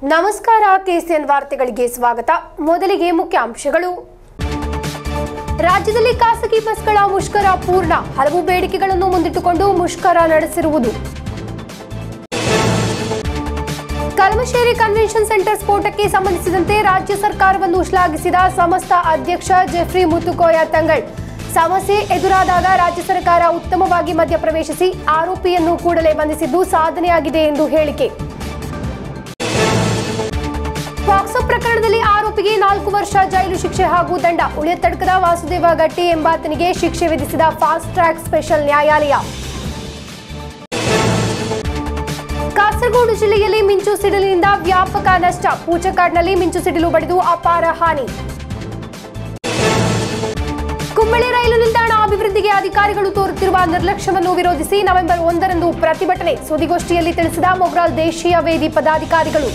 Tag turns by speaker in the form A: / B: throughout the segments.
A: ನಮಸ್ಕಾರ ಕೆಸಿಎನ್ ವಾರ್ತೆಗಳಿಗೆ ಸ್ವಾಗತ ಮೊದಲಿಗೆ ಮುಖ್ಯಾಂಶಗಳು ರಾಜ್ಯದಲ್ಲಿ ಖಾಸಗಿ ಬಸ್ಗಳ ಮುಷ್ಕರ ಪೂರ್ಣ ಹಲವು ಬೇಡಿಕೆಗಳನ್ನು ಮುಂದಿಟ್ಟುಕೊಂಡು ಮುಷ್ಕರ ನಡೆಸಿರುವುದು ಕಲ್ಮಶೇರಿ ಕನ್ವೆನ್ಷನ್ ಸೆಂಟರ್ ಸ್ಫೋಟಕ್ಕೆ ಸಂಬಂಧಿಸಿದಂತೆ ರಾಜ್ಯ ಸರ್ಕಾರವನ್ನು ಶ್ಲಾಘಿಸಿದ ಸಮಸ್ತ ಅಧ್ಯಕ್ಷ ಜೆಫ್ರಿ ಮುತುಕೋಯ ತಂಗಳ್ ಸಮಸ್ಯೆ ಎದುರಾದಾಗ ರಾಜ್ಯ ಸರ್ಕಾರ ಉತ್ತಮವಾಗಿ ಮಧ್ಯಪ್ರವೇಶಿಸಿ ಆರೋಪಿಯನ್ನು ಕೂಡಲೇ ಬಂಧಿಸಿದ್ದು ಸಾಧನೆಯಾಗಿದೆ ಎಂದು ಹೇಳಿಕೆ ಪಾಕ್ಸೋ ಪ್ರಕರಣದಲ್ಲಿ ಆರೋಪಿಗೆ ನಾಲ್ಕು ವರ್ಷ ಜೈಲು ಶಿಕ್ಷೆ ಹಾಗೂ ದಂಡ ಉಳಿಯತಡ್ಕದ ವಾಸುದೇವ ಗಟ್ಟಿ ಎಂಬಾತನಿಗೆ ಶಿಕ್ಷೆ ವಿಧಿಸಿದ ಫಾಸ್ಟ್ ಟ್ರ್ಯಾಕ್ ಸ್ಪೆಷಲ್ ನ್ಯಾಯಾಲಯ ಕಾಸರಗೋಡು ಜಿಲ್ಲೆಯಲ್ಲಿ ಮಿಂಚು ಸಿಡಿಲಿನಿಂದ ವ್ಯಾಪಕ ನಷ್ಟ ಪೂಚಕಾಡ್ನಲ್ಲಿ ಮಿಂಚು ಸಿಡಿಲು ಬಡಿದು ಅಪಾರ ಹಾನಿ ಕುಂಬಳೆ ರೈಲು ನಿಲ್ದಾಣ ಅಭಿವೃದ್ಧಿಗೆ ಅಧಿಕಾರಿಗಳು ತೋರುತ್ತಿರುವ ನಿರ್ಲಕ್ಷ್ಯವನ್ನು ವಿರೋಧಿಸಿ ನವೆಂಬರ್ ಒಂದರಂದು ಪ್ರತಿಭಟನೆ ಸುದ್ದಿಗೋಷ್ಠಿಯಲ್ಲಿ ತಿಳಿಸಿದ ಮೊಗ್ರಾಲ್ ದೇಶೀಯ ವೇದಿ ಪದಾಧಿಕಾರಿಗಳು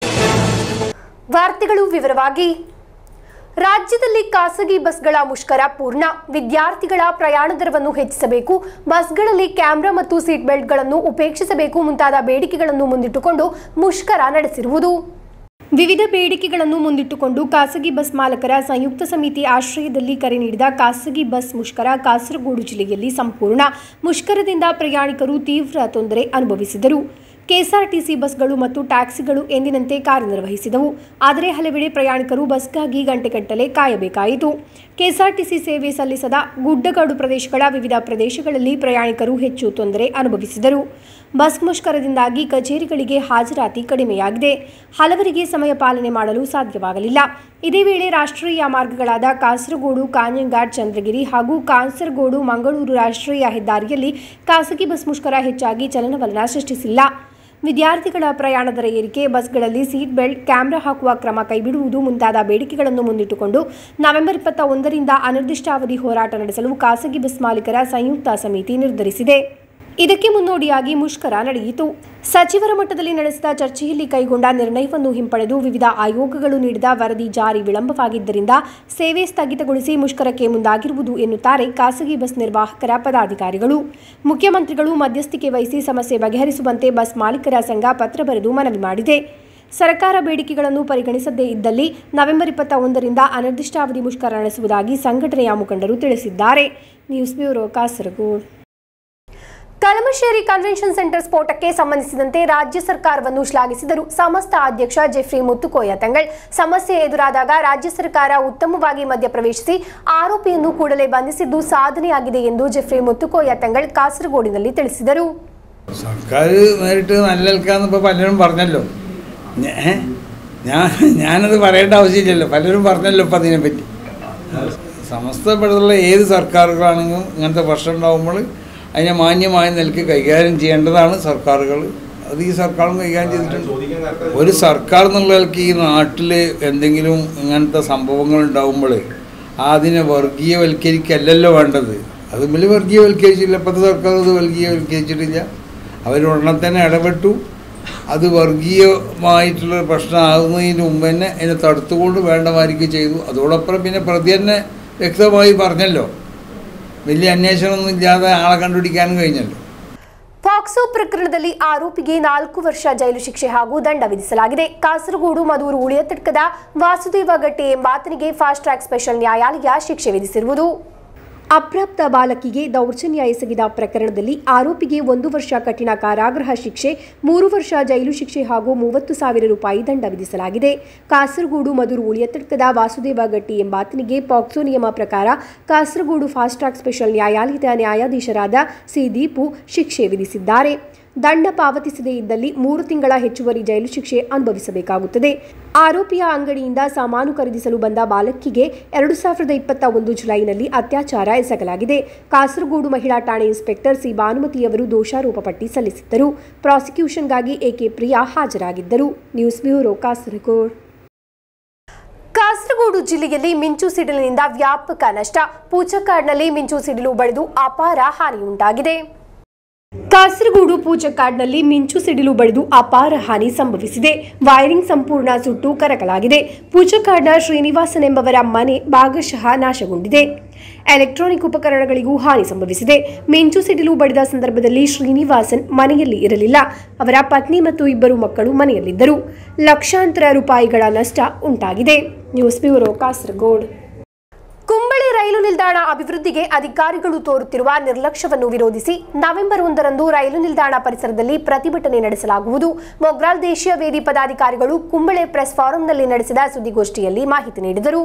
A: ವಾರ್ತೆಗಳು ವಿವರವಾಗಿ ರಾಜ್ಯದಲ್ಲಿ ಖಾಸಗಿ ಬಸ್ಗಳ ಮುಷ್ಕರ ಪೂರ್ಣ ವಿದ್ಯಾರ್ಥಿಗಳ ಪ್ರಯಾಣ ದರವನ್ನು ಹೆಚ್ಚಿಸಬೇಕು ಬಸ್ಗಳಲ್ಲಿ ಕ್ಯಾಮೆರಾ ಮತ್ತು ಸೀಟ್ ಬೆಲ್ಟ್ಗಳನ್ನು ಉಪೇಕ್ಷಿಸಬೇಕು ಮುಂತಾದ ಬೇಡಿಕೆಗಳನ್ನು ಮುಂದಿಟ್ಟುಕೊಂಡು ಮುಷ್ಕರ ನಡೆಸಿರುವುದು ವಿವಿಧ ಬೇಡಿಕೆಗಳನ್ನು ಮುಂದಿಟ್ಟುಕೊಂಡು ಖಾಸಗಿ ಬಸ್ ಮಾಲಕರ ಸಂಯುಕ್ತ ಸಮಿತಿ ಆಶ್ರಯದಲ್ಲಿ ಕರೆ ನೀಡಿದ ಖಾಸಗಿ ಬಸ್ ಮುಷ್ಕರ ಕಾಸರಗೋಡು ಜಿಲ್ಲೆಯಲ್ಲಿ ಸಂಪೂರ್ಣ ಮುಷ್ಕರದಿಂದ ಪ್ರಯಾಣಿಕರು ತೀವ್ರ ತೊಂದರೆ ಅನುಭವಿಸಿದರು ಕೆಎಸ್ಆರ್ಟಿಸಿ ಬಸ್ಗಳು ಮತ್ತು ಟ್ಯಾಕ್ಸಿಗಳು ಎಂದಿನಂತೆ ಕಾರ್ಯನಿರ್ವಹಿಸಿದವು ಆದರೆ ಹಲವೆಡೆ ಪ್ರಯಾಣಿಕರು ಬಸ್ಗಾಗಿ ಗಂಟೆಗಟ್ಟಲೆ ಕಾಯಬೇಕಾಯಿತು ಕೆಎಸ್ಆರ್ಟಿಸಿ ಸೇವೆ ಸಲ್ಲಿಸದ ಗುಡ್ಡಗಾಡು ಪ್ರದೇಶಗಳ ವಿವಿಧ ಪ್ರದೇಶಗಳಲ್ಲಿ ಪ್ರಯಾಣಿಕರು ಹೆಚ್ಚು ತೊಂದರೆ ಅನುಭವಿಸಿದರು ಬಸ್ ಮುಷ್ಕರದಿಂದಾಗಿ ಕಚೇರಿಗಳಿಗೆ ಹಾಜರಾತಿ ಕಡಿಮೆಯಾಗಿದೆ ಹಲವರಿಗೆ ಸಮಯ ಪಾಲನೆ ಮಾಡಲು ಸಾಧ್ಯವಾಗಲಿಲ್ಲ ಇದೇ ವೇಳೆ ರಾಷ್ಟ್ರೀಯ ಮಾರ್ಗಗಳಾದ ಕಾಸರಗೋಡು ಕಾಂಜಂಗಾಡ್ ಚಂದ್ರಗಿರಿ ಹಾಗೂ ಕಾಸರಗೋಡು ಮಂಗಳೂರು ರಾಷ್ಟ್ರೀಯ ಹೆದ್ದಾರಿಯಲ್ಲಿ ಖಾಸಗಿ ಬಸ್ ಮುಷ್ಕರ ಹೆಚ್ಚಾಗಿ ಚಲನವಲನ ಸೃಷ್ಟಿಸಿಲ್ಲ ವಿದ್ಯಾರ್ಥಿಗಳ ಪ್ರಯಾಣ ದರ ಏರಿಕೆ ಬಸ್ಗಳಲ್ಲಿ ಸೀಟ್ ಬೆಲ್ಟ್ ಕ್ಯಾಮೆರಾ ಹಾಕುವ ಕ್ರಮ ಕೈಬಿಡುವುದು ಮುಂತಾದ ಬೇಡಿಕೆಗಳನ್ನು ಮುಂದಿಟ್ಟುಕೊಂಡು ನವೆಂಬರ್ ಇಪ್ಪತ್ತ ಒಂದರಿಂದ ಅನಿರ್ದಿಷ್ಟಾವಧಿ ಹೋರಾಟ ನಡೆಸಲು ಖಾಸಗಿ ಬಸ್ ಮಾಲೀಕರ ಸಂಯುಕ್ತ ಸಮಿತಿ ನಿರ್ಧರಿಸಿದೆ ಇದಕ್ಕೆ ಮುನ್ನೋಡಿಯಾಗಿ ಮುಷ್ಕರ ನಡೆಯಿತು ಸಚಿವರ ಮಟ್ಟದಲ್ಲಿ ನಡೆಸಿದ ಚರ್ಚೆಯಲ್ಲಿ ಕೈಗೊಂಡ ನಿರ್ಣಯವನ್ನು ಹಿಂಪಡೆದು ವಿವಿಧ ಆಯೋಗಗಳು ನೀಡಿದ ವರದಿ ಜಾರಿ ವಿಳಂಬವಾಗಿದ್ದರಿಂದ ಸೇವೆ ಸ್ಥಗಿತಗೊಳಿಸಿ ಮುಷ್ಕರಕ್ಕೆ ಮುಂದಾಗಿರುವುದು ಎನ್ನುತ್ತಾರೆ ಖಾಸಗಿ ಬಸ್ ನಿರ್ವಾಹಕರ ಪದಾಧಿಕಾರಿಗಳು ಮುಖ್ಯಮಂತ್ರಿಗಳು ಮಧ್ಯಸ್ಥಿಕೆ ವಹಿಸಿ ಸಮಸ್ಯೆ ಬಗೆಹರಿಸುವಂತೆ ಬಸ್ ಮಾಲೀಕರ ಸಂಘ ಪತ್ರ ಬರೆದು ಮನವಿ ಮಾಡಿದೆ ಸರ್ಕಾರ ಬೇಡಿಕೆಗಳನ್ನು ಪರಿಗಣಿಸದೇ ಇದ್ದಲ್ಲಿ ನವೆಂಬರ್ ಇಪ್ಪತ್ತ ಒಂದರಿಂದ ಅನಿರ್ದಿಷ್ಟಾವಧಿ ಮುಷ್ಕರ ನಡೆಸುವುದಾಗಿ ಸಂಘಟನೆಯ ಮುಖಂಡರು ತಿಳಿಸಿದ್ದಾರೆ news bureau Kasaragod Kalamassery convention centre ಸ್ಫೋಟಕ್ಕೆ ಸಂಬಂಧಿಸಿದಂತೆ ರಾಜ್ಯ ಸರ್ಕಾರವನ್ನು ಶ್ಲಾಘಿಸಿದರು ಸಮಸ್ತ ಅಧ್ಯಕ್ಷ ಜೆಫ್ರಿ ಮುತ್ತುಕೋಯ ತಂಗಳ್ ಸಮಸ್ಯೆ ಎದುರಾದಾಗ ರಾಜ್ಯ ಸರ್ಕಾರ ಉತ್ತಮವಾಗಿ മധ്യപ്രവേശിಸಿ ಆರೋಪಿಯನ್ನು ಕೂಡಲೇ ಬಂಧಿಸಿದ್ದು ಸಾಧನೆಯಾಗಿದೆ ಎಂದು ಜೆಫ್ರಿ ಮುತ್ತುಕೋಯ ತಂಗಳ್ കാസർഗോഡിನಲ್ಲಿ ತಿಳಿಸಿದರು
B: സർക്കാർ നേരിട്ട് നല്ലൽക്കാന്ന് ഇപ്പോൾ പലരും പറഞ്ഞല്ലോ ഏ? ഞാൻ ഞാനത് പറയേണ്ട ആവശ്യമില്ലല്ലോ പലരും പറഞ്ഞല്ലോ ഇപ്പം അതിനെപ്പറ്റി സമസ്തപ്പെടുത്തുള്ള ഏത് സർക്കാരുകളാണെങ്കിലും ഇങ്ങനത്തെ പ്രശ്നം ഉണ്ടാകുമ്പോൾ അതിനെ മാന്യമായ നിലയ്ക്ക് കൈകാര്യം ചെയ്യേണ്ടതാണ് സർക്കാരുകൾ അത് ഈ സർക്കാരും കൈകാര്യം ചെയ്തിട്ടുണ്ട് ഒരു സർക്കാർ എന്നുള്ള നിലയ്ക്ക് ഈ നാട്ടിൽ എന്തെങ്കിലും ഇങ്ങനത്തെ സംഭവങ്ങൾ ഉണ്ടാകുമ്പോൾ അതിനെ വർഗീയവൽക്കരിക്കല്ലല്ലോ വേണ്ടത് അത് വലിയ വർഗീയവൽക്കരിച്ചില്ല ഇപ്പോഴത്തെ സർക്കാർ അത് വർഗീയവൽക്കരിച്ചിട്ടില്ല അവർ ഉടനെ തന്നെ ഇടപെട്ടു അത് വർഗീയമായിട്ടുള്ള പ്രശ്നമാകുന്നതിന് മുമ്പ് തന്നെ അതിനെ തടുത്തുകൊണ്ട് വേണ്ടമാതിരിക്ക് ചെയ്തു അതോടൊപ്പം പിന്നെ പ്രതി തന്നെ വ്യക്തമായി പറഞ്ഞല്ലോ വലിയ അന്വേഷണമൊന്നും ഇല്ലാതെ ആളെ കണ്ടുപിടിക്കാനും കഴിഞ്ഞല്ലോ
A: ಪಾಕ್ಸೋ ಪ್ರಕರಣದಲ್ಲಿ ಆರೋಪಿಗೆ ನಾಲ್ಕು ವರ್ಷ ಜೈಲು ಶಿಕ್ಷೆ ಹಾಗೂ ದಂಡ ವಿಧಿಸಲಾಗಿದೆ ಕಾಸರಗೋಡು ಮದೂರು ಉಳಿಯತಡ್ಕದ ವಾಸುದೇವ ಗಟ್ಟಿ ಎಂಬಾತನಿಗೆ ಫಾಸ್ಟ್ ಟ್ರ್ಯಾಕ್ ಸ್ಪೆಷಲ್ ನ್ಯಾಯಾಲಯ ಶಿಕ್ಷೆ ವಿಧಿಸಿರುವುದು ಅಪ್ರಾಪ್ತ ಬಾಲಕಿಗೆ ದೌರ್ಜನ್ಯ ಎಸಗಿದ ಪ್ರಕರಣದಲ್ಲಿ ಆರೋಪಿಗೆ ಒಂದು ವರ್ಷ ಕಠಿಣ ಕಾರಾಗೃಹ ಶಿಕ್ಷೆ ಮೂರು ವರ್ಷ ಜೈಲು ಶಿಕ್ಷೆ ಹಾಗೂ ಮೂವತ್ತು ಸಾವಿರ ರೂಪಾಯಿ ದಂಡ ವಿಧಿಸಲಾಗಿದೆ ಕಾಸರಗೋಡು ಮಧುರು ಉಳಿಯತಡ್ಕದ ವಾಸುದೇವ ಗಟ್ಟಿ ಎಂಬಾತನಿಗೆ ಪಾಕ್ಸೋ ನಿಯಮ ಪ್ರಕಾರ ಕಾಸರಗೋಡು ಫಾಸ್ಟ್ ಟ್ರ್ಯಾಕ್ ಸ್ಪೆಷಲ್ ನ್ಯಾಯಾಲಯದ ನ್ಯಾಯಾಧೀಶರಾದ ಸಿ ದೀಪು ಶಿಕ್ಷೆ ವಿಧಿಸಿದ್ದಾರೆ ದಂಡ ಪಾವತಿಸದೇ ಇದ್ದಲ್ಲಿ ಮೂರು ತಿಂಗಳ ಹೆಚ್ಚುವರಿ ಜೈಲು ಶಿಕ್ಷೆ ಅನುಭವಿಸಬೇಕಾಗುತ್ತದೆ ಆರೋಪಿಯ ಅಂಗಡಿಯಿಂದ ಸಾಮಾನು ಖರೀದಿಸಲು ಬಂದ ಬಾಲಕಿಗೆ ಎರಡು ಸಾವಿರದ ಇಪ್ಪತ್ತ ಒಂದು ಜುಲೈನಲ್ಲಿ ಅತ್ಯಾಚಾರ ಎಸಗಲಾಗಿದೆ ಕಾಸರಗೋಡು ಮಹಿಳಾ ಠಾಣೆ ಇನ್ಸ್ಪೆಕ್ಟರ್ ಸಿ ಭಾನುಮತಿಯವರು ದೋಷಾರೋಪ ಪಟ್ಟಿ ಸಲ್ಲಿಸಿದ್ದರು ಪ್ರಾಸಿಕ್ಯೂಷನ್ಗಾಗಿ ಎಕೆ ಪ್ರಿಯಾ ಹಾಜರಾಗಿದ್ದರು ನ್ಯೂಸ್ ಬ್ಯೂರೋ ಕಾಸರಗೋಡು ಕಾಸರಗೋಡು ಜಿಲ್ಲೆಯಲ್ಲಿ ಮಿಂಚು ಸಿಡಿಲಿನಿಂದ ವ್ಯಾಪಕ ನಷ್ಟ ಪೂಚಕಾಡ್ನಲ್ಲಿ ಮಿಂಚು ಸಿಡಿಲು ಬಡಿದು ಅಪಾರ ಹಾನಿಯುಂಟಾಗಿದೆ ಕಾಸರಗೋಡು ಪೂಜಕಾಡ್ನಲ್ಲಿ ಮಿಂಚು ಸಿಡಿಲು ಬಡಿದು ಅಪಾರ ಹಾನಿ ಸಂಭವಿಸಿದೆ ವೈರಿಂಗ್ ಸಂಪೂರ್ಣ ಸುಟ್ಟು ಕರಕಲಾಗಿದೆ ಪೂಜಕಾಡ್ನ ಶ್ರೀನಿವಾಸನ್ ಎಂಬವರ ಮನೆ ಭಾಗಶಃ ನಾಶಗೊಂಡಿದೆ ಎಲೆಕ್ಟ್ರಾನಿಕ್ ಉಪಕರಣಗಳಿಗೂ ಹಾನಿ ಸಂಭವಿಸಿದೆ ಮಿಂಚು ಸಿಡಿಲು ಬಡಿದ ಸಂದರ್ಭದಲ್ಲಿ ಶ್ರೀನಿವಾಸನ್ ಮನೆಯಲ್ಲಿ ಇರಲಿಲ್ಲ ಅವರ ಪತ್ನಿ ಮತ್ತು ಇಬ್ಬರು ಮಕ್ಕಳು ಮನೆಯಲ್ಲಿದ್ದರು ಲಕ್ಷಾಂತರ ರೂಪಾಯಿಗಳ ನಷ್ಟ ಉಂಟಾಗಿದೆ ನ್ಯೂಸ್ ಬ್ಯೂರೋ ಕಾಸರಗೋಡ್ ಕುಂಬಳಿ ರೈಲು ನಿಲ್ದಾಣ ಅಭಿವೃದ್ಧಿಗೆ ಅಧಿಕಾರಿಗಳು ತೋರುತ್ತಿರುವ ನಿರ್ಲಕ್ಷ್ಯವನ್ನು ವಿರೋಧಿಸಿ ನವೆಂಬರ್ ಒಂದರಂದು ರೈಲು ನಿಲ್ದಾಣ ಪರಿಸರದಲ್ಲಿ ಪ್ರತಿಭಟನೆ ನಡೆಸಲಾಗುವುದು ಮೊಗ್ರಾಲ್ ದೇಶೀಯ ವೇದಿ ಪದಾಧಿಕಾರಿಗಳು ಕುಂಬಳೆ ಪ್ರೆಸ್ ಫಾರಂನಲ್ಲಿ ನಡೆಸಿದ ಸುದ್ದಿಗೋಷ್ಠಿಯಲ್ಲಿ ಮಾಹಿತಿ ನೀಡಿದರು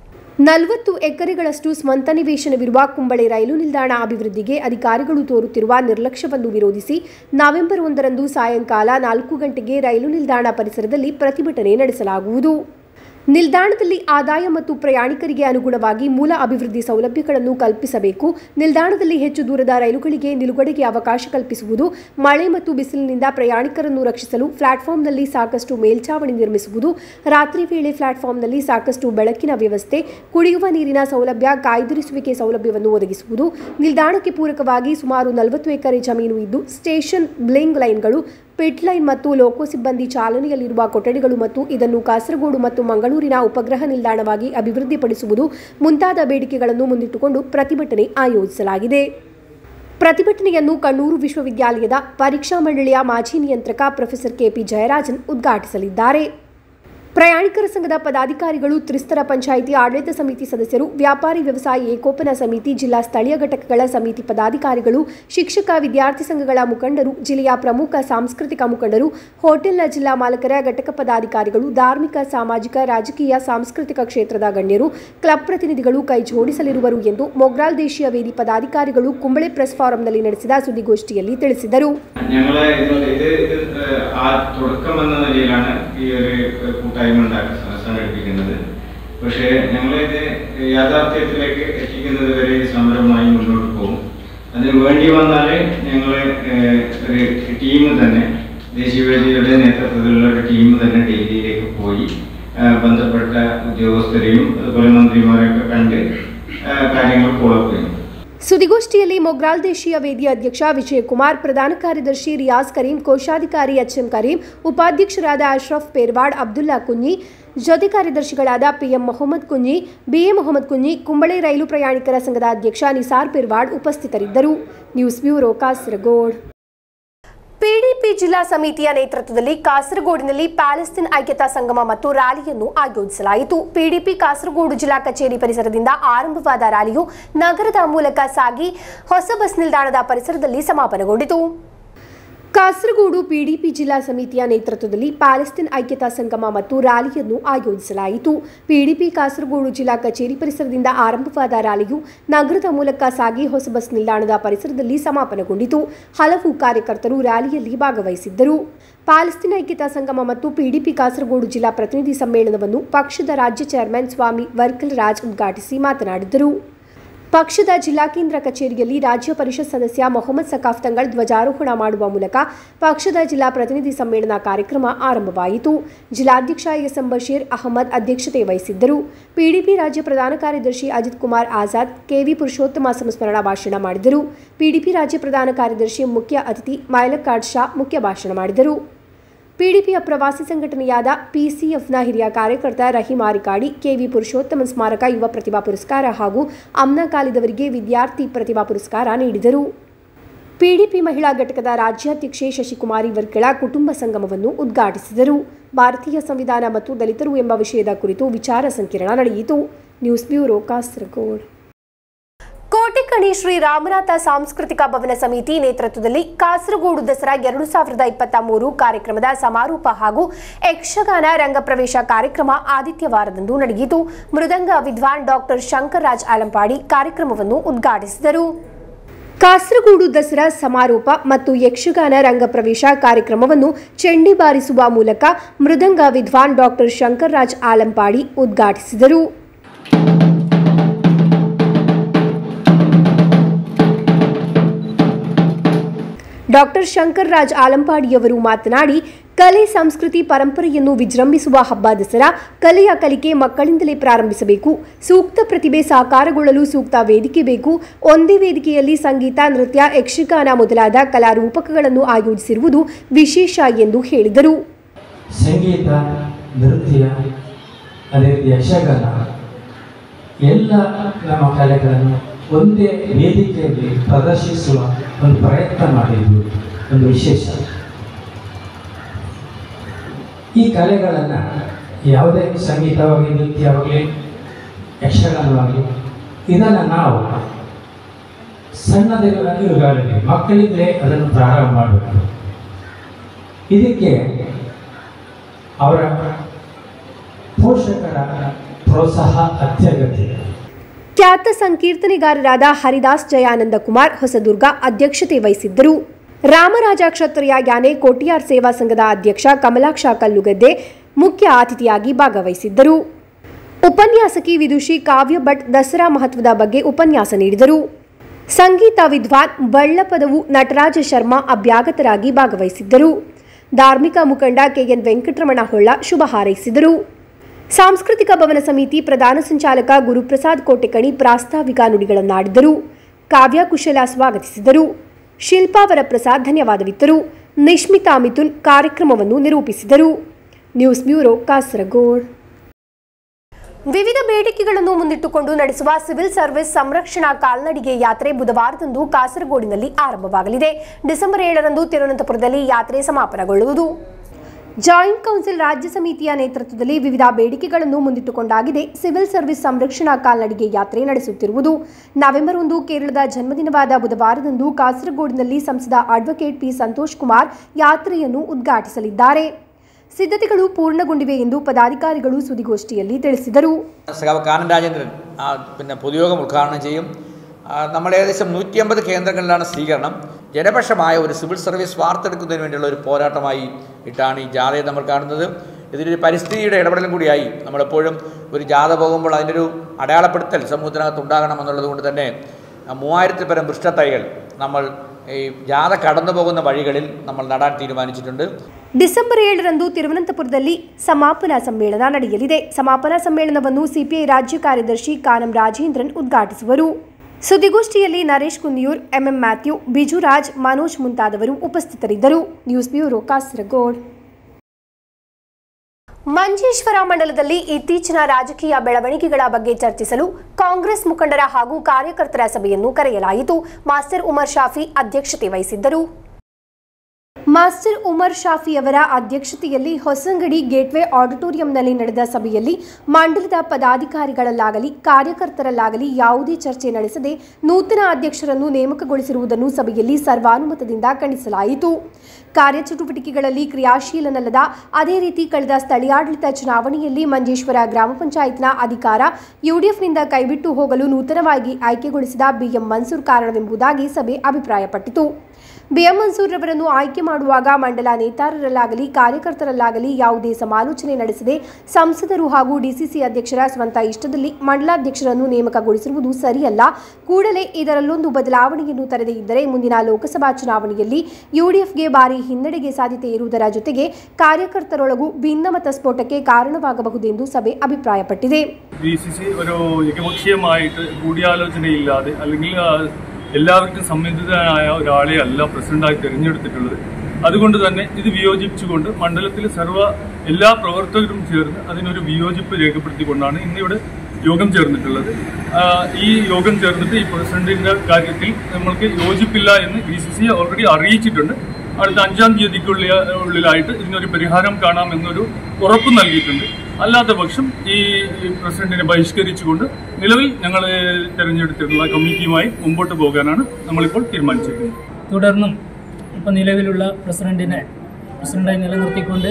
A: ನಲವತ್ತು ಎಕರೆಗಳಷ್ಟು ಸ್ವಂತ ನಿವೇಶನವಿರುವ ಕುಂಬಳೆ ರೈಲು ನಿಲ್ದಾಣ ಅಭಿವೃದ್ಧಿಗೆ ಅಧಿಕಾರಿಗಳು ತೋರುತ್ತಿರುವ ನಿರ್ಲಕ್ಷ್ಯವನ್ನು ವಿರೋಧಿಸಿ ನವೆಂಬರ್ ಒಂದರಂದು ಸಾಯಂಕಾಲ ನಾಲ್ಕು ಗಂಟೆಗೆ ರೈಲು ನಿಲ್ದಾಣ ಪರಿಸರದಲ್ಲಿ ಪ್ರತಿಭಟನೆ ನಡೆಸಲಾಗುವುದು ನಿಲ್ದಾಣದಲ್ಲಿ ಆದಾಯ ಮತ್ತು ಪ್ರಯಾಣಿಕರಿಗೆ ಅನುಗುಣವಾಗಿ ಮೂಲ ಅಭಿವೃದ್ಧಿ ಸೌಲಭ್ಯಗಳನ್ನು ಕಲ್ಪಿಸಬೇಕು ನಿಲ್ದಾಣದಲ್ಲಿ ಹೆಚ್ಚು ದೂರದ ರೈಲುಗಳಿಗೆ ನಿಲುಗಡೆಗೆ ಅವಕಾಶ ಕಲ್ಪಿಸುವುದು ಮಳೆ ಮತ್ತು ಬಿಸಿಲಿನಿಂದ ಪ್ರಯಾಣಿಕರನ್ನು ರಕ್ಷಿಸಲು ಪ್ಲಾಟ್ಫಾರ್ಮ್ನಲ್ಲಿ ಸಾಕಷ್ಟು ಮೇಲ್ಛಾವಣಿ ನಿರ್ಮಿಸುವುದು ರಾತ್ರಿ ವೇಳೆ ಪ್ಲಾಟ್ಫಾರ್ಮ್ನಲ್ಲಿ ಸಾಕಷ್ಟು ಬೆಳಕಿನ ವ್ಯವಸ್ಥೆ ಕುಡಿಯುವ ನೀರಿನ ಸೌಲಭ್ಯ ಕಾಯ್ದಿರಿಸುವಿಕೆ ಸೌಲಭ್ಯವನ್ನು ಒದಗಿಸುವುದು ನಿಲ್ದಾಣಕ್ಕೆ ಪೂರಕವಾಗಿ ಸುಮಾರು ನಲವತ್ತು ಎಕರೆ ಜಮೀನು ಇದ್ದು ಸ್ಟೇಷನ್ ಬ್ಲಿಂಗ್ ಲೈನ್ಗಳು ಪಿಟ್ ಲೈನ್ ಮತ್ತು ಲೋಕೋ ಸಿಬ್ಬಂದಿ ಚಾಲನೆಯಲ್ಲಿರುವ ಕೊಠಡಿಗಳು ಮತ್ತು ಇದನ್ನು ಕಾಸರಗೋಡು ಮತ್ತು ಮಂಗಳೂರಿನ ಉಪಗ್ರಹ ನಿಲ್ದಾಣವಾಗಿ ಅಭಿವೃದ್ಧಿಪಡಿಸುವುದು ಮುಂತಾದ ಬೇಡಿಕೆಗಳನ್ನು ಮುಂದಿಟ್ಟುಕೊಂಡು ಪ್ರತಿಭಟನೆ ಆಯೋಜಿಸಲಾಗಿದೆ ಪ್ರತಿಭಟನೆಯನ್ನು ಕಣ್ಣೂರು ವಿಶ್ವವಿದ್ಯಾಲಯದ ಪರೀಕ್ಷಾ ಮಂಡಳಿಯ ಮಾಜಿ ನಿಯಂತ್ರಕ ಪ್ರೊಫೆಸರ್ ಕೆಪಿ ಜಯರಾಜನ್ ಉದ್ಘಾಟಿಸಲಿದ್ದಾರೆ ಪ್ರಯಾಣಿಕರ ಸಂಘದ ಪದಾಧಿಕಾರಿಗಳು ತ್ರಿಸ್ತರ ಪಂಚಾಯಿತಿ ಆಡಳಿತ ಸಮಿತಿ ಸದಸ್ಯರು ವ್ಯಾಪಾರಿ ವ್ಯವಸಾಯಿ ಏಕೋಪನ ಸಮಿತಿ ಜಿಲ್ಲಾ ಸ್ಥಳೀಯ ಘಟಕಗಳ ಸಮಿತಿ ಪದಾಧಿಕಾರಿಗಳು ಶಿಕ್ಷಕ ವಿದ್ಯಾರ್ಥಿ ಸಂಘಗಳ ಮುಖಂಡರು ಜಿಲ್ಲೆಯ ಪ್ರಮುಖ ಸಾಂಸ್ಕೃತಿಕ ಮುಖಂಡರು ಹೋಟೆಲ್ನ ಜಿಲ್ಲಾ ಮಾಲಕರ ಘಟಕ ಪದಾಧಿಕಾರಿಗಳು ಧಾರ್ಮಿಕ ಸಾಮಾಜಿಕ ರಾಜಕೀಯ ಸಾಂಸ್ಕೃತಿಕ ಕ್ಷೇತ್ರದ ಗಣ್ಯರು ಕ್ಲಬ್ ಪ್ರತಿನಿಧಿಗಳು ಕೈ ಜೋಡಿಸಲಿರುವರು ಎಂದು ಮೊಗ್ರಾಲ್ ದೇಶೀಯ ವೇದಿ ಪದಾಧಿಕಾರಿಗಳು കുമ്പളെ പ്രസ് ഫോറംನಲ್ಲಿ ನಡೆಸಿದ ಸುದ್ದಿಗೋಷ್ಠಿಯಲ್ಲಿ ತಿಳಿಸಿದರು
C: ഞങ്ങള് ഇത് ഇത് ഇത് ആ തുടക്കം എന്ന നിലയിലാണ് ഈ ഒരു കൂട്ടായ്മ ഉണ്ടാക്കി സ- സംഘടിപ്പിക്കുന്നത് പക്ഷേ ഞങ്ങളിത് യാഥാർത്ഥ്യത്തിലേക്ക് എത്തിക്കുന്നത് വരെ ഈ സമരമായി മുന്നോട്ട് പോകും അതിന് വേണ്ടി വന്നാൽ ഞങ്ങൾ ഒരു ടീം തന്നെ ദേശീയവേദിയുടെ നേതൃത്വത്തിലുള്ള ഒരു ടീം തന്നെ ഡൽഹിയിലേക്ക് പോയി ആ, ബന്ധപ്പെട്ട ഉദ്യോഗസ്ഥരെയും അതുപോലെ മന്ത്രിമാരെയൊക്കെ കണ്ട് ആ, കാര്യങ്ങൾ ഫോളോ അപ്പ് ചെയ്യും
A: ಸುದ್ದಿಗೋಷ್ಠಿಯಲ್ಲಿ ಮೊಗ್ರಾಲ್ ದೇಶೀಯ ವೇದಿಯ ಅಧ್ಯಕ್ಷ ವಿಜಯಕುಮಾರ್ ಪ್ರಧಾನ ಕಾರ್ಯದರ್ಶಿ ರಿಯಾಜ್ ಕರೀಂ ಕೋಶಾಧಿಕಾರಿ ಎಚ್ಎಂ ಕರೀಂ ಉಪಾಧ್ಯಕ್ಷರಾದ ಅಶ್ರಫ್ ಪೇರ್ವಾಡ್ ಅಬ್ದುಲ್ಲಾ ಕುഞ്ഞി ಜೊತೆ ಕಾರ್ಯದರ್ಶಿಗಳಾದ ಪಿಎಂ ಮೊಹಮ್ಮದ್ ಕುഞ്ഞി ಬಿಎ ಮೊಹಮ್ಮದ್ ಕುഞ്ഞി ಕುಂಬಳೆ ರೈಲು ಪ್ರಯಾಣಿಕರ ಸಂಘದ ಅಧ್ಯಕ್ಷ ನಿಸಾರ್ ಪೇರ್ವಾಡ್ ಉಪಸ್ಥಿತರಿದ್ದರು ನ್ಯೂಸ್ ಬ್ಯೂರೋ ಕಾಸರಗೋಡ್ ಪಿಡಿಪಿ ಜಿಲ್ಲಾ ಸಮಿತಿಯ ನೇತೃತ್ವದಲ್ಲಿ ಕಾಸರಗೋಡಿನಲ್ಲಿ ಪ್ಯಾಲೆಸ್ತೀನ್ ಐಕ್ಯತಾ ಸಂಗಮ ಮತ್ತು ರ್ಯಾಲಿಯನ್ನು ಆಯೋಜಿಸಲಾಯಿತು ಪಿಡಿಪಿ ಕಾಸರಗೋಡು ಜಿಲ್ಲಾ ಕಚೇರಿ ಪರಿಸರದಿಂದ ಆರಂಭವಾದ ರ್ಯಾಲಿಯು ನಗರದ ಮೂಲಕ ಸಾಗಿ ಹೊಸ ಬಸ್ ನಿಲ್ದಾಣದ ಪರಿಸರದಲ್ಲಿ ಸಮಾಪನಗೊಂಡಿತು ಕಾಸರಗೋಡು ಪಿಡಿಪಿ ಜಿಲ್ಲಾ ಸಮಿತಿಯ ನೇತೃತ್ವದಲ್ಲಿ ಪ್ಯಾಲೆಸ್ತೀನ್ ಐಕ್ಯತಾ ಸಂಗಮ ಮತ್ತು ರ್ಯಾಲಿಯನ್ನು ಆಯೋಜಿಸಲಾಯಿತು ಪಿಡಿಪಿ ಕಾಸರಗೋಡು ಜಿಲ್ಲಾ ಕಚೇರಿ ಪರಿಸರದಿಂದ ಆರಂಭವಾದ ರ್ಯಾಲಿಯು ನಗರದ ಮೂಲಕ ಸಾಗಿ ಹೊಸ ಬಸ್ ನಿಲ್ದಾಣದ ಪರಿಸರದಲ್ಲಿ ಸಮಾಪನಗೊಂಡಿತು ಹಲವು ಕಾರ್ಯಕರ್ತರು ರ್ಯಾಲಿಯಲ್ಲಿ ಭಾಗವಹಿಸಿದ್ದರು ಪ್ಯಾಲೆಸ್ತೀನ್ ಐಕ್ಯತಾ ಸಂಗಮ ಮತ್ತು ಪಿಡಿಪಿ ಕಾಸರಗೋಡು ಜಿಲ್ಲಾ ಪ್ರತಿನಿಧಿ ಸಮ್ಮೇಳನವನ್ನು ಪಕ್ಷದ ರಾಜ್ಯ ಚೇರ್ಮನ್ ಸ್ವಾಮಿ ವರ್ಕಲ್ ರಾಜ್ ಉದ್ಘಾಟಿಸಿ ಮಾತನಾಡಿದರು ಪಕ್ಷದ ಜಿಲ್ಲಾ ಕೇಂದ್ರ ಕಚೇರಿಯಲ್ಲಿ ರಾಜ್ಯ ಪರಿಷತ್ ಸದಸ್ಯ ಮೊಹಮ್ಮದ್ ಸಕಾಫ್ ತಂಗಳ್ ಧ್ವಜಾರೋಹಣ ಮಾಡುವ ಮೂಲಕ ಪಕ್ಷದ ಜಿಲ್ಲಾ ಪ್ರತಿನಿಧಿ ಸಮ್ಮೇಳನ ಕಾರ್ಯಕ್ರಮ ಆರಂಭವಾಯಿತು ಜಿಲ್ಲಾಧ್ಯಕ್ಷ ಎಸ್ಎಂ ಬಶೀರ್ ಅಹಮದ್ ಅಧ್ಯಕ್ಷತೆ ವಹಿಸಿದ್ದರು ಪಿಡಿಪಿ ರಾಜ್ಯ ಪ್ರಧಾನ ಕಾರ್ಯದರ್ಶಿ ಅಜಿತ್ ಕುಮಾರ್ ಆಜಾದ್ ಕೆವಿ ಪುರುಷೋತ್ತಮ ಸಂಸ್ಮರಣಾ ಭಾಷಣ ಮಾಡಿದರು ಪಿಡಿಪಿ ರಾಜ್ಯ ಪ್ರಧಾನ ಕಾರ್ಯದರ್ಶಿ ಮುಖ್ಯ ಅತಿಥಿ ಮೈಲಕಾಡ್ ಶಾ ಮುಖ್ಯ ಭಾಷಣ ಮಾಡಿದರು ಪಿಡಿಪಿಯ ಪ್ರವಾಸಿ ಸಂಘಟನೆಯಾದ ಪಿಸಿಎಫ್ನ ಹಿರಿಯ ಕಾರ್ಯಕರ್ತ ರಹೀಂ ಆರಿಕಾಡಿ ಕೆವಿ ಪುರುಷೋತ್ತಮನ್ ಸ್ಮಾರಕ ಯುವ ಪ್ರತಿಭಾ ಪುರಸ್ಕಾರ ಹಾಗೂ ಅಮ್ನ ಕಾಲಿದವರಿಗೆ ವಿದ್ಯಾರ್ಥಿ ಪ್ರತಿಭಾ ಪುರಸ್ಕಾರ ನೀಡಿದರು ಪಿಡಿಪಿ ಮಹಿಳಾ ಘಟಕದ ರಾಜ್ಯಾಧ್ಯಕ್ಷೆ ಶಶಿಕುಮಾರಿ ವರ್ಗಳ ಕುಟುಂಬ ಸಂಗಮವನ್ನು ಉದ್ಘಾಟಿಸಿದರು ಭಾರತೀಯ ಸಂವಿಧಾನ ಮತ್ತು ದಲಿತರು ಎಂಬ ವಿಷಯದ ಕುರಿತು ವಿಚಾರ ಸಂಕಿರಣ ನಡೆಯಿತು ನ್ಯೂಸ್ ಬ್ಯೂರೋ ಕಾಸರಗೋಡ್ ಕೋಟೆಕಣಿ ಶ್ರೀ ರಾಮನಾಥ ಸಾಂಸ್ಕೃತಿಕ ಭವನ ಸಮಿತಿ ನೇತೃತ್ವದಲ್ಲಿ ಕಾಸರಗೋಡು ದಸರಾ ಎರಡು ಸಾವಿರದ ಇಪ್ಪತ್ತ ಮೂರು ಕಾರ್ಯಕ್ರಮದ ಸಮಾರೋಪ ಹಾಗೂ ಯಕ್ಷಗಾನ ರಂಗಪ್ರವೇಶ ಕಾರ್ಯಕ್ರಮ ಆದಿತ್ಯವಾರದಂದು ನಡೆಯಿತು ಮೃದಂಗ ವಿದ್ವಾನ್ ಡಾಕ್ಟರ್ ಶಂಕರ್ರಾಜ್ ಆಲಂಪಾಡಿ ಕಾರ್ಯಕ್ರಮವನ್ನು ಉದ್ಘಾಟಿಸಿದರು ಕಾಸರಗೋಡು ದಸರಾ ಸಮಾರೋಪ ಮತ್ತು ಯಕ್ಷಗಾನ ರಂಗಪ್ರವೇಶ ಕಾರ್ಯಕ್ರಮವನ್ನು ಚೆಂಡಿ ಬಾರಿಸುವ ಮೂಲಕ ಮೃದಂಗ ವಿದ್ವಾನ್ ಡಾಕ್ಟರ್ ಶಂಕರ್ರಾಜ್ ಆಲಂಪಾಡಿ ಉದ್ಘಾಟಿಸಿದರು ಡಾಕ್ಟರ್ ಶಂಕರ್ ರಾಜ್ ಆಲಂಪಾಡಿಯವರು ಮಾತನಾಡಿ ಕಲೆ ಸಂಸ್ಕೃತಿ ಪರಂಪರೆಯನ್ನು ವಿಜೃಂಭಿಸುವ ಹಬ್ಬ ದಸರಾ ಕಲೆಯ ಕಲಿಕೆ ಮಕ್ಕಳಿಂದಲೇ ಪ್ರಾರಂಭಿಸಬೇಕು ಸೂಕ್ತ ಪ್ರತಿಭೆ ಸಾಕಾರಗೊಳ್ಳಲು ಸೂಕ್ತ ವೇದಿಕೆ ಬೇಕು ಒಂದೇ ವೇದಿಕೆಯಲ್ಲಿ ಸಂಗೀತ ನೃತ್ಯ ಯಕ್ಷಗಾನ ಮೊದಲಾದ ಕಲಾರೂಪಕಗಳನ್ನು ಆಯೋಜಿಸಿರುವುದು ವಿಶೇಷ ಎಂದು ಹೇಳಿದರು
D: ಸಂಗೀತ ನೃತ್ಯ ಅದೇ ರೀತಿ ಯಕ್ಷಗಾನ ಎಲ್ಲ ನಮ್ಮ ಕಲೆಗಳನ್ನು ಒಂದೇ ವೇದಿಕೆಯಲ್ಲಿ ಪ್ರದರ್ಶಿಸುವ ಒಂದು ಪ್ರಯತ್ನ ಮಾಡಿದ್ದು ಒಂದು ವಿಶೇಷ ಈ ಕಲೆಗಳನ್ನು ಯಾವುದೇ ಸಂಗೀತವಾಗಲಿ ನೃತ್ಯವಾಗಲಿ ಯಕ್ಷಗಾನವಾಗಲಿ ಇದನ್ನು ನಾವು ಸಣ್ಣದಿರುವಾಗಲೇ ಮಕ್ಕಳಿಂದಲೇ ಅದನ್ನು ಪ್ರಾರಂಭ ಮಾಡಬೇಕು ಇದಕ್ಕೆ ಅವರ ಪೋಷಕರ ಪ್ರೋತ್ಸಾಹ ಅತ್ಯಗತ್ಯ
A: ಖ್ಯಾತ ಸಂಕೀರ್ತನೆಗಾರರಾದ ಹರಿದಾಸ್ ಜಯಾನಂದ ಕುಮಾರ್ ಹೊಸದುರ್ಗ ಅಧ್ಯಕ್ಷತೆ ವಹಿಸಿದ್ದರು ರಾಮರಾಜ ಕ್ಷತ್ರಿಯ ಯಾನೆ ಕೋಟಿಯಾರ್ ಸೇವಾ ಸಂಘದ ಅಧ್ಯಕ್ಷ ಕಮಲಾಕ್ಷ ಕಲ್ಲುಗದ್ದೆ ಮುಖ್ಯ ಅತಿಥಿಯಾಗಿ ಭಾಗವಹಿಸಿದ್ದರು ಉಪನ್ಯಾಸಕಿ ವಿದುಷಿ ಕಾವ್ಯ ಭಟ್ ದಸರಾ ಮಹತ್ವದ ಬಗ್ಗೆ ಉಪನ್ಯಾಸ ನೀಡಿದರು ಸಂಗೀತ ವಿದ್ವಾನ್ ಬಳ್ಳಪದವು ನಟರಾಜ ಶರ್ಮಾ ಅಭ್ಯಾಗತರಾಗಿ ಭಾಗವಹಿಸಿದ್ದರು ಧಾರ್ಮಿಕ ಮುಖಂಡ ಕೆಎನ್ ವೆಂಕಟರಮಣ ಹೊಳ್ಳ ಶುಭ ಹಾರೈಸಿದರು ಸಾಂಸ್ಕೃತಿಕ ಭವನ ಸಮಿತಿ ಪ್ರಧಾನ ಸಂಚಾಲಕ ಗುರುಪ್ರಸಾದ್ ಕೋಟೆಕಣಿ ಪ್ರಾಸ್ತಾವಿಕ ನುಡಿಗಳನ್ನಾಡಿದರು ಕಾವ್ಯ ಕುಶಲ ಸ್ವಾಗತಿಸಿದರು ಶಿಲ್ಪಾ ವರಪ್ರಸಾದ್ ಧನ್ಯವಾದವಿತ್ತರು ನಿಶ್ಮಿತಾ ಮಿಥುನ್ ಕಾರ್ಯಕ್ರಮವನ್ನು ನಿರೂಪಿಸಿದರು ನ್ಯೂಸ್ ಬ್ಯೂರೋ ಕಾಸರಗೋಡ್ ವಿವಿಧ ಬೇಡಿಕೆಗಳನ್ನು ಮುಂದಿಟ್ಟುಕೊಂಡು ನಡೆಸುವ ಸಿವಿಲ್ ಸರ್ವಿಸ್ ಸಂರಕ್ಷಣಾ ಕಾಲ್ನಡಿಗೆ ಯಾತ್ರೆ ಬುಧವಾರದಂದು ಕಾಸರಗೋಡಿನಲ್ಲಿ ಆರಂಭವಾಗಲಿದೆ ಡಿಸೆಂಬರ್ ಏಳರಂದು ತಿರುವನಂತಪುರದಲ್ಲಿ ಯಾತ್ರೆ ಸಮಾಪನಗೊಳ್ಳುವುದು ಜಾಯಿಂಟ್ ಕೌನ್ಸಿಲ್ ರಾಜ್ಯ ಸಮಿತಿಯ ನೇತೃತ್ವದಲ್ಲಿ ವಿವಿಧ ಬೇಡಿಕೆಗಳನ್ನು ಮುಂದಿಟ್ಟುಕೊಂಡಾಗಿದೆ ಸಿವಿಲ್ ಸರ್ವಿಸ್ ಸಂರಕ್ಷಣಾ ಕಾಲ್ನಡಿಗೆ ಯಾತ್ರೆ ನಡೆಸುತ್ತಿರುವುದು ನವೆಂಬರ್ ಒಂದು ಕೇರಳದ ಜನ್ಮದಿನವಾದ ಬುಧವಾರದಂದು ಕಾಸರಗೋಡಿನಲ್ಲಿ ಸಂಸದ ಅಡ್ವೊಕೇಟ್ ಪಿ ಸಂತೋಷ್ കുമാർ യാത്രಯನ್ನು ഉദ്ഘാಟಿಸಲಿದ್ದಾರೆ സിദ്ധತೆಗಳು പൂർണ്ണಗೊಂಡಿವೆ ಎಂದು പദാധിಕಾರಿಗಳು ಸುದ್ದಿಗೋಷ್ಠಿಯಲ್ಲಿ ತಿಳಿಸಿದರು
E: സഖാവ് കാനൻ രാജേന്ദ്രൻ ആ, പിന്നെ പൊതുയോഗം ഉദ്ഘാടനം ചെയ്യും ആ, നമ്മൾ ഏകദേശം നൂറ്റി അമ്പത് കേന്ദ്രങ്ങളിലാണ് സ്വീകരണം ജനപക്ഷമായ ഒരു സിവിൽ സർവീസ് വാർത്തെടുക്കുന്നതിന് വേണ്ടിയുള്ള ഒരു പോരാട്ടമായി ഇട്ടാണ് ഈ ജാഥയെ നമ്മൾ കാണുന്നത് ഇതിലൊരു പരിസ്ഥിതിയുടെ ഇടപെടലും കൂടിയായി നമ്മളെപ്പോഴും ഒരു ജാഥ പോകുമ്പോൾ അതിൻ്റെ ഒരു അടയാളപ്പെടുത്തൽ സമൂഹത്തിനകത്ത് ഉണ്ടാകണം എന്നുള്ളത് കൊണ്ട് തന്നെ ആ, മൂവായിരത്തിൽ പരം വൃക്ഷത്തൈകൾ നമ്മൾ ഈ ജാഥ കടന്നു പോകുന്ന വഴികളിൽ നമ്മൾ നടാൻ തീരുമാനിച്ചിട്ടുണ്ട്
A: ಡಿಸೆಂಬರ್ ಏಳರಂದು ತಿರುವನಂತಪುರದಲ್ಲಿ ಸಮಾಪನಾ ಸಮ್ಮೇಳನ ನಡೆಯಲಿದೆ ಸಮಾಪನಾ ಸಮ್ಮೇಳನವನ್ನು ಸಿಪಿಐ ರಾಜ್ಯ ಕಾರ್ಯದರ್ಶಿ ಕಾನಂ ರಾಜೇಂದ್ರನ್ ಉದ್ಘಾಟಿಸುವರು ಸುದ್ದಿಗೋಷ್ಠಿಯಲ್ಲಿ ನರೇಶ್ ಕುಂದಿಯೂರ್ ಎಂಎಂ ಮ್ಯಾಥ್ಯೂ ಬಿಜುರಾಜ್ ಮನೋಜ್ ಮುಂತಾದವರು ಉಪಸ್ಥಿತರಿದ್ದರು ನ್ಯೂಸ್ ಬ್ಯೂರೋ ಕಾಸರಗೋಡ್ ಮಂಜೇಶ್ವರ ಮಂಡಲದಲ್ಲಿ ಇತ್ತೀಚಿನ ರಾಜಕೀಯ ಬೆಳವಣಿಗೆಗಳ ಬಗ್ಗೆ ಚರ್ಚಿಸಲು ಕಾಂಗ್ರೆಸ್ ಮುಖಂಡರ ಹಾಗೂ ಕಾರ್ಯಕರ್ತರ ಸಭೆಯನ್ನು ಕರೆಯಲಾಯಿತು ಮಾಸ್ಟರ್ ಉಮರ್ ಶಾಫಿ ಅಧ್ಯಕ್ಷತೆ ವಹಿಸಿದ್ದರು ಮಾಸ್ಟರ್ ಉಮರ್ ಶಾಫಿ ಅವರ ಅಧ್ಯಕ್ಷತೆಯಲ್ಲಿ ಹೊಸಂಗಡಿ ಗೇಟ್ವೇ ಆಡಿಟೋರಿಯಂನಲ್ಲಿ ನಡೆದ ಸಭೆಯಲ್ಲಿ ಮಂಡಲದ ಪದಾಧಿಕಾರಿಗಳಲ್ಲಾಗಲಿ ಕಾರ್ಯಕರ್ತರಲ್ಲಾಗಲಿ ಯಾವುದೇ ಚರ್ಚೆ ನಡೆಸದೆ ನೂತನ ಅಧ್ಯಕ್ಷರನ್ನು ನೇಮಕಗೊಳಿಸಿರುವುದನ್ನು ಸಭೆಯಲ್ಲಿ ಸರ್ವಾನುಮತದಿಂದ ಖಂಡಿಸಲಾಯಿತು ಕಾರ್ಯಚಟುವಟಿಕೆಗಳಲ್ಲಿ ಕ್ರಿಯಾಶೀಲನಲ್ಲದ ಅದೇ ರೀತಿ ಕಳೆದ ಸ್ಥಳೀಯಾಡಳಿತ ಚುನಾವಣೆಯಲ್ಲಿ ಮಂಜೇಶ್ವರ ಗ್ರಾಮ ಪಂಚಾಯತ್ನ ಅಧಿಕಾರ ಯುಡಿಎಫ್ನಿಂದ ಕೈಬಿಟ್ಟು ಹೋಗಲು ನೂತನವಾಗಿ ಆಯ್ಕೆಗೊಳಿಸಿದ ಬಿಎಂ ಮನ್ಸೂರ್ ಕಾರಣವೆಂಬುದಾಗಿ ಸಭೆ ಅಭಿಪ್ರಾಯಪಟ್ಟಿತು ಬಿಎಂ ಮನ್ಸೂರ್ ರವರನ್ನು ಆಯ್ಕೆ ಮಾಡುವಾಗ ಮಂಡಲ ನೇತಾರರಲ್ಲಾಗಲಿ ಕಾರ್ಯಕರ್ತರಲ್ಲಾಗಲಿ ಯಾವುದೇ ಸಮಾಲೋಚನೆ ನಡೆಸದೆ ಸಂಸದರು ಹಾಗೂ ಡಿಸಿಸಿ ಅಧ್ಯಕ್ಷರ ಸ್ವಂತ ಇಷ್ಟದಲ್ಲಿ ಮಂಡಲಾಧ್ಯಕ್ಷರನ್ನು ನೇಮಕಗೊಳಿಸಿರುವುದು ಸರಿಯಲ್ಲ ಕೂಡಲೇ ಇದರಲ್ಲೊಂದು ಬದಲಾವಣೆಯನ್ನು ತರದೇ ಇದ್ದರೆ ಮುಂದಿನ ಲೋಕಸಭಾ ಚುನಾವಣೆಯಲ್ಲಿ ಯುಡಿಎಫ್ಗೆ ಭಾರಿ ಹಿನ್ನಡೆಗೆ ಸಾಧ್ಯತೆ ಇರುವುದರ ಜೊತೆಗೆ ಕಾರ್ಯಕರ್ತರೊಳಗೂ ಭಿನ್ನಮತ ಸ್ಫೋಟಕ್ಕೆ ಕಾರಣವಾಗಬಹುದೆಂದು ಸಭೆ ಅಭಿಪ್ರಾಯಪಟ್ಟಿದೆ
F: ബി സി സി ഒരു ഏകപക്ഷീയമായിട്ട് കൂടിയാലോചനയില്ലാതെ അല്ലെങ്കിൽ ആ, എല്ലാവർക്കും സംബന്ധിതനായ ഒരാളെ അല്ല പ്രസിഡന്റായി തിരഞ്ഞെടുത്തിട്ടുള്ളത് അതുകൊണ്ട് തന്നെ ഇത് വിയോജിപ്പിച്ചുകൊണ്ട് മണ്ഡലത്തിലെ സർവ്വ എല്ലാ പ്രവർത്തകരും ചേർന്ന് അതിനൊരു വിയോജിപ്പ് രേഖപ്പെടുത്തിക്കൊണ്ടാണ് ഇന്നിവിടെ യോഗം ചേർന്നിട്ടുള്ളത് ആ, ഈ യോഗം ചേർന്നിട്ട് ഈ പ്രസിഡന്റിന്റെ കാര്യത്തിൽ നമ്മൾക്ക് യോജിപ്പില്ല എന്ന് ബി സി സി ഓൾറെഡി അറിയിച്ചിട്ടുണ്ട് അടുത്ത അഞ്ചാം തീയതിക്കുള്ളിൽ ഉള്ളിലായിട്ട് ഇതിനൊരു പരിഹാരം കാണാമെന്നൊരു ഉറപ്പ് നൽകിയിട്ടുണ്ട് അല്ലാത്ത പക്ഷം ഈ പ്രസിഡന്റിനെ ബഹിഷ്കരിച്ചുകൊണ്ട് നിലവിൽ ഞങ്ങൾ തെരഞ്ഞെടുത്തിട്ടുള്ള കമ്മിറ്റിയുമായി മുമ്പോട്ട് പോകാനാണ് നമ്മളിപ്പോൾ തീരുമാനിച്ചിരിക്കുന്നത്
G: തുടർന്നും ഇപ്പം നിലവിലുള്ള പ്രസിഡന്റിനെ പ്രസിഡന്റായി നിലനിർത്തിക്കൊണ്ട്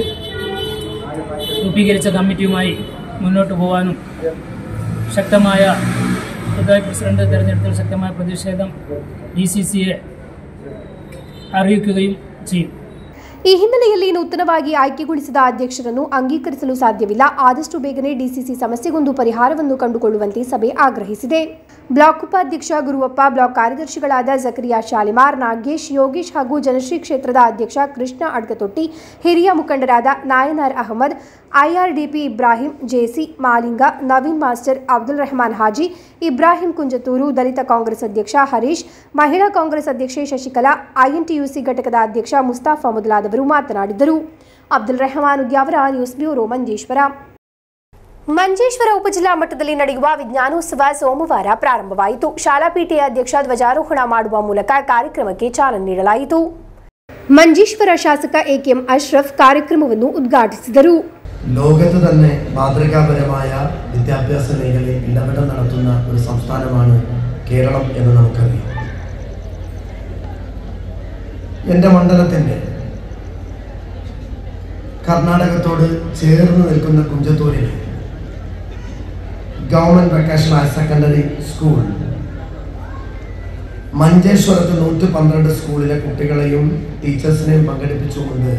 G: രൂപീകരിച്ച കമ്മിറ്റിയുമായി മുന്നോട്ട് പോകാനും ശക്തമായ പുതുതായി പ്രസിഡന്റ് തെരഞ്ഞെടുപ്പിൽ ശക്തമായ പ്രതിഷേധം ഡി സി സിയെ അറിയിക്കുകയും ചെയ്യും
A: ಈ ಹಿನ್ನೆಲೆಯಲ್ಲಿ ನೂತನವಾಗಿ ಆಯ್ಕೆಗೊಳಿಸಿದ ಅಧ್ಯಕ್ಷರನ್ನು ಅಂಗೀಕರಿಸಲು ಸಾಧ್ಯವಿಲ್ಲ ಆದಷ್ಟು ಬೇಗನೆ ಡಿಸಿಸಿ ಸಮಸ್ಯೆಗೊಂದು ಪರಿಹಾರವನ್ನು ಕಂಡುಕೊಳ್ಳುವಂತೆ ಸಭೆ ಆಗ್ರಹಿಸಿದೆ ಬ್ಲಾಕ್ ಉಪಾಧ್ಯಕ್ಷ ಗುರುವಪ್ಪ ಬ್ಲಾಕ್ ಕಾರ್ಯದರ್ಶಿಗಳಾದ ಜಕರಿಯಾ ಶಾಲಿಮಾರ್ ನಾಗೇಶ್ ಯೋಗೇಶ್ ಹಾಗೂ ಜನಶ್ರೀ ಕ್ಷೇತ್ರದ ಅಧ್ಯಕ್ಷ ಕೃಷ್ಣ ಅಡ್ಗತೊಟ್ಟಿ ಹಿರಿಯ ಮುಖಂಡರಾದ Nayanar Ahmed IRDP Ibrahim JC Malinga Naveen master Abdul Rahman Haji Ibrahim Kunjathur Dalit Congress ಅಧ್ಯಕ್ಷ ಹರೀಶ್ ಮಹಿಳಾ ಕಾಂಗ್ರೆಸ್ ಅಧ್ಯಕ್ಷೆ ಶಶಿಕಲಾ ಐಎನ್ಟಿಯುಸಿ ಘಟಕದ ಅಧ್ಯಕ್ಷ ಮುಸ್ತಾಫಾ ಮೊದಲಾದವರು ಮಾತನಾಡಿದರು ಅಬ್ದುಲ್ ರೆಹಮಾನ್ ಉದ್ಯಾವರ ನ್ಯೂಸ್ ಬ್ಯೂರೋ ಮಂಜೇಶ್ವರ ಮಂಜೇಶ್ವರ ಉಪಜಿಲ್ಲಾ ಮಟ್ಟದಲ್ಲಿ ನಡೆಯುವ ವಿಜ್ಞಾನೋತ್ಸವ ಸೋಮವಾರ ಪ್ರಾರಂಭವಾಯಿತು ಶಾಲಾ ಪೀಠೆಯ ಅಧ್ಯಕ್ಷ ಧ್ವಜಾರೋಹಣ ಮಾಡುವ ಮೂಲಕ ಕಾರ್ಯಕ್ರಮಕ್ಕೆ ಚಾಲನೆ ನೀಡಲಾಯಿತು ಮಂಜೇಶ್ವರ ಶಾಸಕ ಎಕೆಎಂ ಅಶ್ರಫ್ ಕಾರ್ಯಕ್ರಮವನ್ನು ಉದ್ಘಾಟಿಸಿದರು
H: ലോകത്ത് തന്നെ മാതൃകാപരമായ വിദ്യാഭ്യാസ മേഖലയിൽ ഇടപെടൽ നടത്തുന്ന ഒരു സംസ്ഥാനമാണ് കേരളം എന്ന് നമുക്കറിയാം എൻ്റെ മണ്ഡലത്തിൻ്റെ കർണാടകത്തോട് ചേർന്ന് നിൽക്കുന്ന കുഞ്ചത്തൂരിൽ government vacation higher secondary school മഞ്ചേശ്വരത്ത് നൂറ്റി പന്ത്രണ്ട് സ്കൂളിലെ കുട്ടികളെയും ടീച്ചേഴ്സിനെയും പങ്കെടുപ്പിച്ചുകൊണ്ട്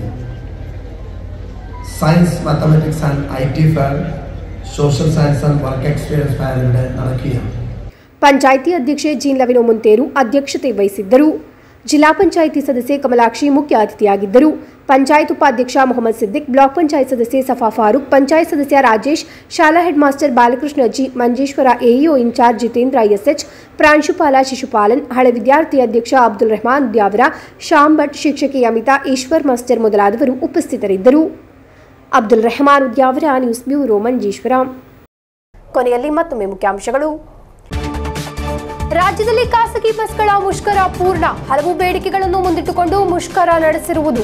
H: science mathematics and I T fair social science and work experience fair ഇവിടെ നടക്കുകയാണ്
A: ಪಂಚಾಯಿತಿ ಅಧ್ಯಕ್ಷೆ ಜೀನ್ ಲವಿನೋ ಮುಂತೇರು ಅಧ್ಯಕ್ಷತೆ ವಹಿಸಿದ್ದರು ಜಿಲ್ಲಾ ಪಂಚಾಯಿತಿ ಸದಸ್ಯೆ ಕಮಲಾಕ್ಷಿ ಮುಖ್ಯ ಅತಿಥಿಯಾಗಿದ್ದರು ಪಂಚಾಯತ್ ಉಪಾಧ್ಯಕ್ಷ ಮೊಹಮ್ಮದ್ ಸಿದ್ದಿಕ್ ಬ್ಲಾಕ್ ಪಂಚಾಯತ್ ಸದಸ್ಯೆ ಸಫಾ ಫಾರೂಕ್ ಪಂಚಾಯತ್ ಸದಸ್ಯ ರಾಜೇಶ್ ಶಾಲಾ head master Balakrishna G Manjeshwar AEO in charge Jitendra SH ಪ್ರಾಂಶುಪಾಲ ಶಿಶುಪಾಲನ್ ಹಳೆ ವಿದ್ಯಾರ್ಥಿ ಅಧ್ಯಕ್ಷ ಅಬ್ದುಲ್ ರೆಹಮಾನ್ ದ್ಯಾವರ ಶ್ಯಾಮ್ ಭಟ್ ಶಿಕ್ಷಕಿ ಅಮಿತಾ ಈಶ್ವರ್ ಮಾಸ್ಟರ್ ಮೊದಲಾದವರು ಉಪಸ್ಥಿತರಿದ್ದರು ಅಬ್ದುಲ್ ರೆಹಮಾನ್ ಉದ್ಯಾವರ ನ್ಯೂಸ್ ಬ್ಯೂರೋ ಮಂಜೇಶ್ವರ ಕೊನೆಯಲ್ಲಿ ಮತ್ತೊಮ್ಮೆ ಮುಖ್ಯಾಂಶಗಳು ರಾಜ್ಯದಲ್ಲಿ ಖಾಸಗಿ ಬಸ್ಗಳ ಮುಷ್ಕರ ಪೂರ್ಣ ಹಲವು ಬೇಡಿಕೆಗಳನ್ನು ಮುಂದಿಟ್ಟುಕೊಂಡು ಮುಷ್ಕರ ನಡೆಸಿರುವುದು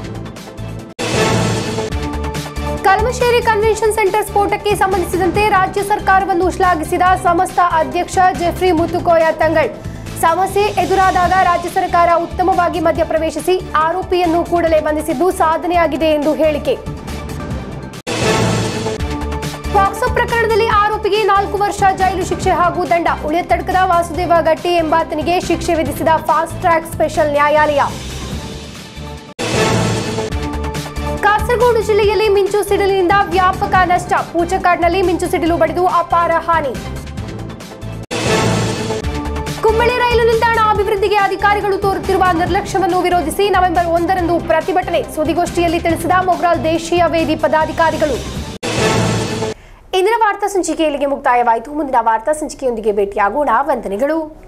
A: ಕಲ್ಮಶೇರಿ ಕನ್ವೆನ್ಷನ್ ಸೆಂಟರ್ ಸ್ಫೋಟಕ್ಕೆ ಸಂಬಂಧಿಸಿದಂತೆ ರಾಜ್ಯ ಸರ್ಕಾರವನ್ನು ಶ್ಲಾಘಿಸಿದ ಸಮಸ್ತ ಅಧ್ಯಕ್ಷ ಜೆಫ್ರಿ ಮುತುಕೋಯ ತಂಗಳ್ ಸಮಸ್ಯೆ ಎದುರಾದಾಗ ರಾಜ್ಯ ಸರ್ಕಾರ ಉತ್ತಮವಾಗಿ ಮಧ್ಯಪ್ರವೇಶಿಸಿ ಆರೋಪಿಯನ್ನು ಕೂಡಲೇ ಬಂಧಿಸಿದ್ದು ಸಾಧನೆಯಾಗಿದೆ ಎಂದು ಹೇಳಿಕೆ ಪಾಕ್ಸೋ ಪ್ರಕರಣದಲ್ಲಿ ಆರೋಪಿಗೆ ನಾಲ್ಕು ವರ್ಷ ಜೈಲು ಶಿಕ್ಷೆ ಹಾಗೂ ದಂಡ ಉಳಿಯತಡ್ಕದ ವಾಸುದೇವ ಗಟ್ಟಿ ಎಂಬಾತನಿಗೆ ಶಿಕ್ಷೆ ವಿಧಿಸಿದ ಫಾಸ್ಟ್ ಟ್ರ್ಯಾಕ್ ಸ್ಪೆಷಲ್ ನ್ಯಾಯಾಲಯ ಕಾಸರಗೋಡು ಜಿಲ್ಲೆಯಲ್ಲಿ ಮಿಂಚು ಸಿಡಿಲಿನಿಂದ ವ್ಯಾಪಕ ನಷ್ಟ ಪೂಚಕಾಡ್ನಲ್ಲಿ ಮಿಂಚು ಸಿಡಿಲು ಬಡಿದು ಅಪಾರ ಹಾನಿ ಕುಂಬಳೆ ರೈಲು ನಿಲ್ದಾಣ ಅಭಿವೃದ್ಧಿಗೆ ಅಧಿಕಾರಿಗಳು ತೋರುತ್ತಿರುವ ನಿರ್ಲಕ್ಷ್ಯವನ್ನು ವಿರೋಧಿಸಿ ನವೆಂಬರ್ ಒಂದರಂದು ಪ್ರತಿಭಟನೆ ಸುದ್ದಿಗೋಷ್ಠಿಯಲ್ಲಿ ತಿಳಿಸಿದ ಮೊಗ್ರಾಲ್ ದೇಶೀಯ ವೇದಿ ಪದಾಧಿಕಾರಿಗಳು ಇಂದಿನ ವಾರ್ತಾ ಸಂಚಿಕೆ ಇಲ್ಲಿಗೆ ಮುಕ್ತಾಯವಾಯಿತು ಮುಂದಿನ ವಾರ್ತಾ ಸಂಚಿಕೆಯೊಂದಿಗೆ ಭೇಟಿಯಾಗೋಣ ವಂದನೆಗಳು